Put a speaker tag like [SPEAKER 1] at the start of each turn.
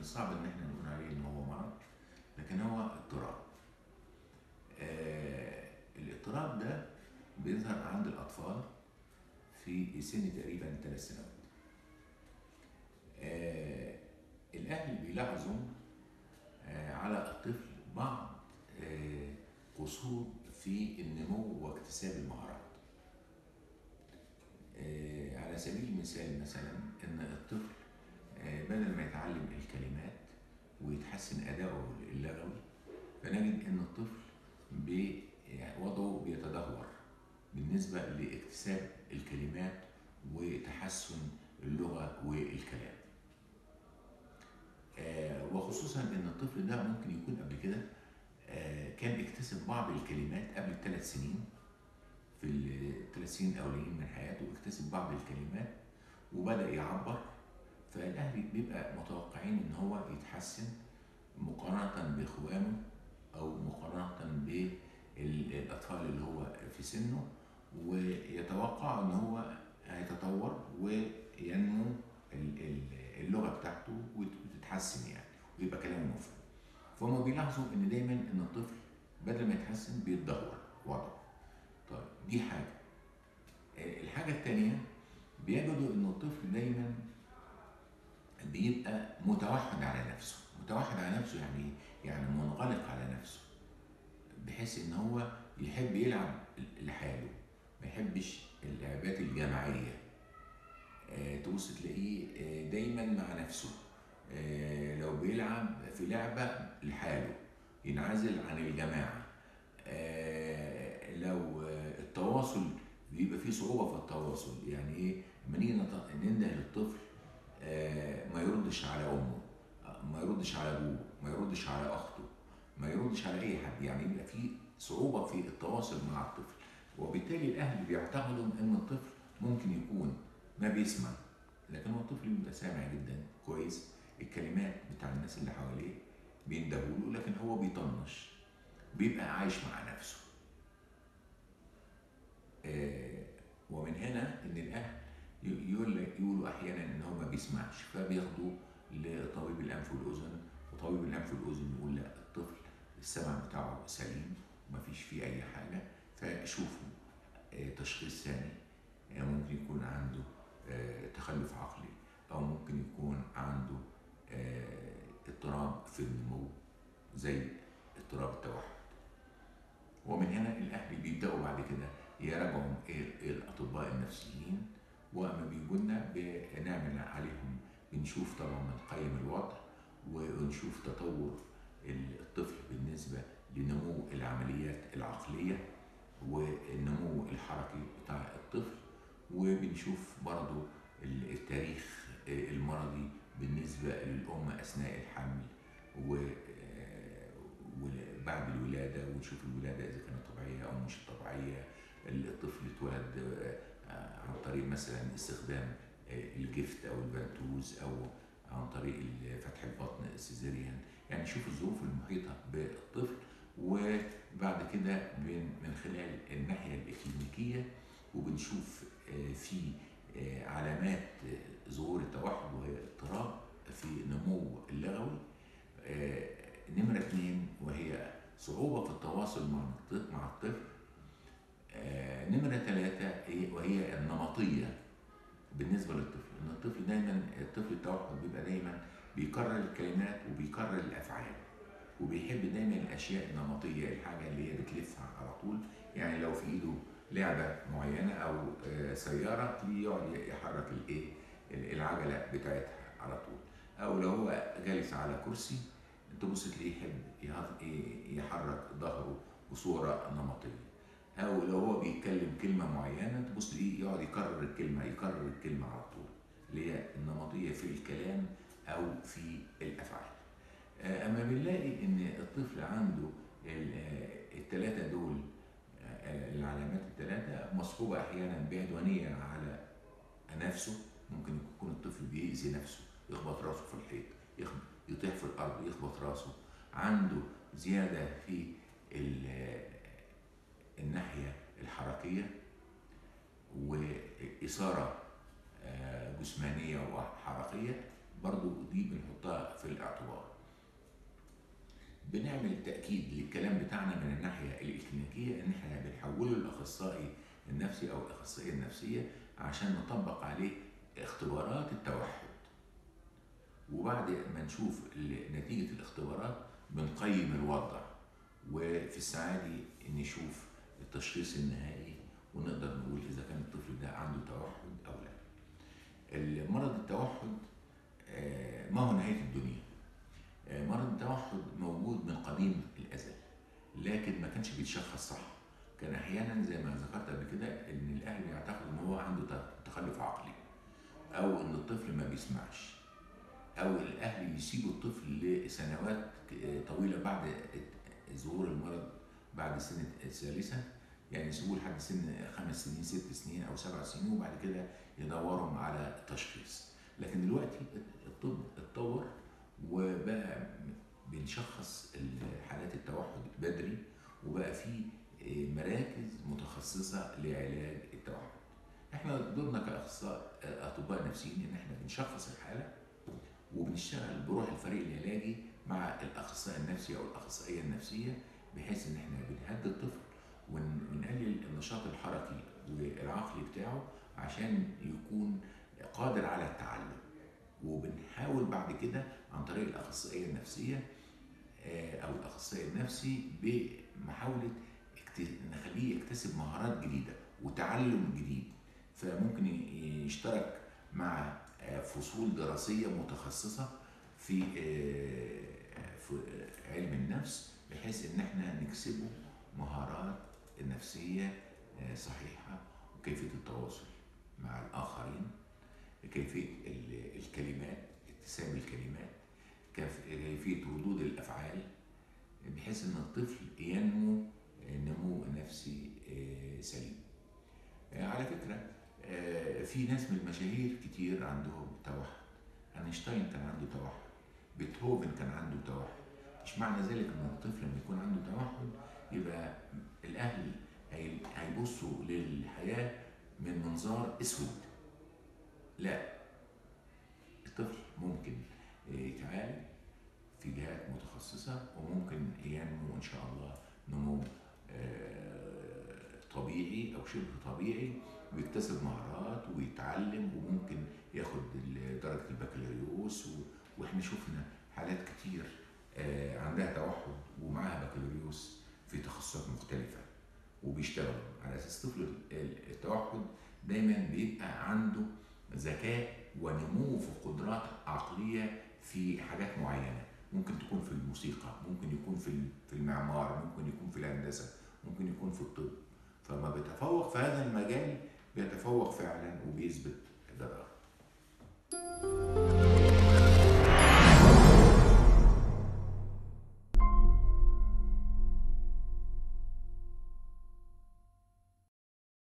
[SPEAKER 1] من الصعب ان احنا نقول عليه ان هو مرض لكن هو اضطراب آه الاضطراب ده بيظهر عند الاطفال في سن تقريبا ثلاث سنوات آه الاهل بيلاحظوا آه على الطفل بعض آه قصور في النمو واكتساب المهارات آه على سبيل المثال مثلا ان الطفل آه بدل ما يتعلم الكلمات ويتحسن اداؤه اللغوي فنجد ان الطفل بي- يعني وضعه بيتدهور بالنسبه لاكتساب الكلمات وتحسن اللغه والكلام آه، وخصوصا ان الطفل ده ممكن يكون قبل كده آه، كان اكتسب بعض الكلمات قبل الثلاث سنين في الثلاث سنين الاولين من حياته اكتسب بعض الكلمات وبدا يعبر فالاهل بيبقى متوقعين ان هو يتحسن مقارنه باخوانه او مقارنه بالاطفال اللي هو في سنه ويتوقع ان هو هيتطور وينمو ال- ال- اللغه بتاعته وت- وتتحسن يعني ويبقى كلامه مفهوم فهم بيلاحظوا ان دايما ان الطفل بدل ما يتحسن بيتدهور وضعه طيب دي حاجه آه، الحاجه الثانيه بيجدوا ان الطفل دايما بيبقى متوحد على نفسه متوحد على نفسه يعني إيه؟ يعني منغلق على نفسه بحيث ان هو يحب يلعب لحاله ما يحبش اللعبات الجماعيه آه، تبص تلاقيه آه، دايما مع نفسه آه، لو بيلعب في لعبه لحاله ينعزل عن الجماعه آه، لو آه، التواصل بيبقى فيه صعوبه في التواصل يعني ايه لما نيجي نط- ننده للطفل آه، ما يردش على امه آه، ما يردش على ابوه ما يردش على اخته ما يردش على اي حد يعني يبقى في صعوبه في التواصل مع الطفل وبالتالي الاهل بيعتقدوا ان الطفل ممكن يكون ما بيسمع لكن هو الطفل بيبقى سامع جدا كويس الكلمات بتاع الناس اللي حواليه بيندهوله لكن هو بيطنش بيبقى عايش مع نفسه آه، ومن هنا ان الاهل ي- يقول لك- يقولوا احيانا ان هو ما بيسمعش فبياخدوه لطبيب الانف والاذن وطبيب الانف والاذن يقول لا الطفل السمع بتاعه سليم ومفيش فيه اي حاجه فشوفوا آه، تشخيص ثاني آه، ممكن يكون عنده آه، تخلف عقلي او ممكن يكون عنده آه، اضطراب في النمو زي اضطراب التوحد ومن هنا الاهل بيبداوا بعد كده يراجعوا ال- الاطباء النفسيين واما بيجوا لنا بنعمل عليهم بنشوف طبعا نقيم الوضع ونشوف تطور الطفل بالنسبه لنمو العمليات العقليه والنمو الحركي بتاع الطفل وبنشوف برضو ال- التاريخ المرضي بالنسبه للام اثناء الحمل و وبعد الولاده ونشوف الولاده اذا كانت طبيعيه او مش طبيعيه الطفل اتولد آه، عن طريق مثلا استخدام آه، الجفت او البنتوز او عن طريق فتح البطن السيزيريان يعني نشوف الظروف المحيطه بالطفل وبعد كده بن- من خلال الناحيه الاكلينيكيه وبنشوف آه، في آه، علامات آه، ظهور التوحد وهي اضطراب في نمو اللغوي آه، نمرة اتنين وهي صعوبة في التواصل مع الطفل مع الطفل آه، نمرة ثلاثة هي- وهي النمطية بالنسبة للطفل إن الطفل دايما الطفل التوحد بيبقى دايما بيكرر الكلمات وبيكرر الأفعال وبيحب دايما الأشياء النمطية الحاجة اللي هي بتلفها على طول يعني لو في إيده لعبة معينة أو آه، سيارة تلاقيه يقعد يحرك الإيه العجلة بتاعتها على طول أو لو هو جالس على كرسي تبص تلاقيه يحب يهض- ي- يحرك ظهره بصورة نمطية أو لو هو بيتكلم كلمة معينة تبص تلاقيه يقعد يكرر الكلمة يكرر الكلمة على طول اللي هي النمطية في الكلام أو في الأفعال آه، أما بنلاقي إن الطفل عنده ال- آه، التلاتة دول آه، العلامات التلاتة مصحوبة أحيانا بعدوانية على نفسه ممكن يكون الطفل بيأذي نفسه يخبط راسه في الحيط يخبط يطيح في الارض يخبط راسه عنده زياده في ال- الناحيه الحركيه واثاره آه، جسمانيه وحركيه برضو دي بنحطها في الاعتبار بنعمل تأكيد للكلام بتاعنا من الناحية الإكلينيكية إن إحنا بنحوله للأخصائي النفسي أو الأخصائية النفسية عشان نطبق عليه اختبارات التوحد وبعد ما نشوف ال- نتيجة الاختبارات بنقيم الوضع وفي السعادة نشوف التشخيص النهائي ونقدر نقول إذا كان الطفل ده عنده توحد أو لا المرض التوحد آه، ما هو نهاية الدنيا آه، مرض التوحد موجود من قديم الأزل لكن ما كانش بيتشخص صح كان أحيانا زي ما ذكرت قبل كده إن الأهل يعتقد إن هو عنده ت- تخلف عقلي أو إن الطفل ما بيسمعش أو الأهل يسيبوا الطفل لسنوات ك- طويلة بعد ظهور المرض بعد السن الثالثة يعني يسيبوه لحد سن خمس سنين ست سنين أو سبع سنين وبعد كده يدوروا على التشخيص لكن دلوقتي الطب اتطور وبقى بنشخص حالات التوحد بدري وبقى في مراكز متخصصة لعلاج التوحد احنا دورنا كاخصائي اطباء نفسيين ان احنا بنشخص الحاله وبنشتغل بروح الفريق العلاجي مع الاخصائي النفسي او الاخصائيه النفسيه بحيث ان احنا بنهدي الطفل ون- ونقلل النشاط الحركي والعقلي بتاعه عشان يكون قادر على التعلم وبنحاول بعد كده عن طريق الاخصائيه النفسيه آه، او الاخصائي النفسي بمحاوله اكت- نخليه يكتسب مهارات جديده وتعلم جديد فممكن ي- يشترك مع آه، فصول دراسيه متخصصه في آه، في علم النفس بحيث ان احنا نكسبه مهارات نفسيه آه، صحيحه وكيفيه التواصل مع الاخرين كيفيه ال- الكلمات اتسام الكلمات كيف- كيفيه ردود الافعال بحيث ان الطفل ينمو نمو نفسي آه، سليم آه، على فكره آه، في ناس من المشاهير كتير عندهم توحد اينشتاين كان عنده توحد بيتهوفن كان عنده توحد مش معنى ذلك ان الطفل لما يكون عنده توحد يبقى الاهل هي- هيبصوا للحياه من منظار اسود لا الطفل ممكن يتعالج في جهات متخصصة وممكن ينمو إن شاء الله نمو آه، طبيعي أو شبه طبيعي ويكتسب مهارات ويتعلم وممكن ياخد ال- درجة البكالوريوس و- واحنا شفنا حالات كتير آه، عندها توحد ومعاها بكالوريوس في تخصصات مختلفة وبيشتغلوا على أساس طفل ال- التوحد دايما بيبقى عنده ذكاء ونمو في قدرات عقلية في حاجات معينة ممكن تكون في الموسيقى ممكن يكون في في المعمار ممكن يكون في الهندسة ممكن يكون في الطب فما بيتفوق في هذا المجال بيتفوق فعلا وبيثبت جدارة